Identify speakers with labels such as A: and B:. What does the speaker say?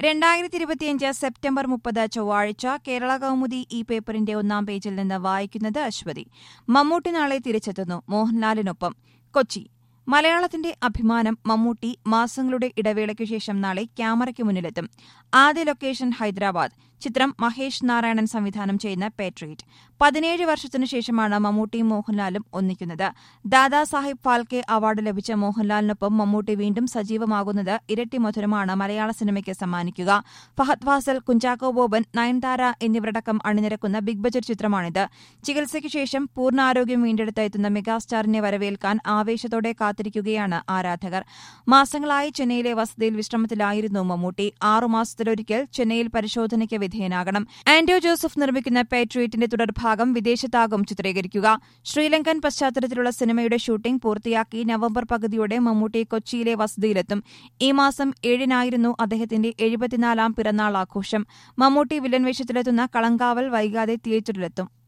A: രണ്ടായിരത്തി ഇരുപത്തിയഞ്ച് സെപ്റ്റംബർ മുപ്പത് ചൊവ്വാഴ്ച കേരള കൗമുദി ഈ പേപ്പറിന്റെ ഒന്നാം പേജിൽ നിന്ന് വായിക്കുന്നത് അശ്വതി മമ്മൂട്ടി നാളെ തിരിച്ചെത്തുന്നു മോഹൻലാലിനൊപ്പം കൊച്ചി മലയാളത്തിന്റെ അഭിമാനം മമ്മൂട്ടി മാസങ്ങളുടെ ഇടവേളയ്ക്കു ശേഷം നാളെ ക്യാമറയ്ക്ക് മുന്നിലെത്തും ആദ്യ ലൊക്കേഷൻ ഹൈദരാബാദ് ചിത്രം മഹേഷ് നാരായണൻ സംവിധാനം ചെയ്യുന്ന പേട്രിയറ്റ് പതിനേഴ് വർഷത്തിനു ശേഷമാണ് മമ്മൂട്ടിയും മോഹൻലാലും ഒന്നിക്കുന്നത് ദാദാ സാഹിബ് ഫാൽക്കെ അവാർഡ് ലഭിച്ച മോഹൻലാലിനൊപ്പം മമ്മൂട്ടി വീണ്ടും സജീവമാകുന്നത് ഇരട്ടി മധുരമാണ് മലയാള സിനിമയ്ക്ക് സമ്മാനിക്കുക ഫഹദ് ഫാസൽ കുഞ്ചാക്കോ ബോബൻ നയൻതാര എന്നിവരടക്കം അണിനിരക്കുന്ന ബിഗ് ബജറ്റ് ചിത്രമാണിത് ചികിത്സയ്ക്ക് ശേഷം പൂർണ്ണാരോഗ്യം വീണ്ടെടുത്ത് എത്തുന്ന മെഗാസ്റ്റാറിനെ വരവേൽക്കാൻ ആവേശത്തോടെ കാത്തിരിക്കുകയാണ് ആരാധകർ മാസങ്ങളായി ചെന്നൈയിലെ വസതിയിൽ വിശ്രമത്തിലായിരുന്നു മമ്മൂട്ടി ആറുമാസത്തിലൊരിക്കൽ ചെന്നൈയിൽ പരിശോധനയ്ക്ക് വിധേയനാകണം ആന്റോ ജോസഫ് നിർമ്മിക്കുന്ന പേട്രിയറ്റിന്റെ തുടർഭാഗം വിദേശത്താകും ചിത്രീകരിക്കുക ശ്രീലങ്കൻ പശ്ചാത്തലത്തിലുള്ള സിനിമയുടെ ഷൂട്ടിംഗ് പൂർത്തിയാക്കി നവംബർ പകുതിയോടെ മമ്മൂട്ടി കൊച്ചിയിലെ വസതിയിലെത്തും ഈ മാസം ഏഴിനായിരുന്നു അദ്ദേഹത്തിന്റെ എഴുപത്തിനാലാം പിറന്നാൾ ആഘോഷം മമ്മൂട്ടി വില്ലൻ വേഷത്തിലെത്തുന്ന കളങ്കാവൽ വൈകാതെ തിയേറ്ററിലെത്തും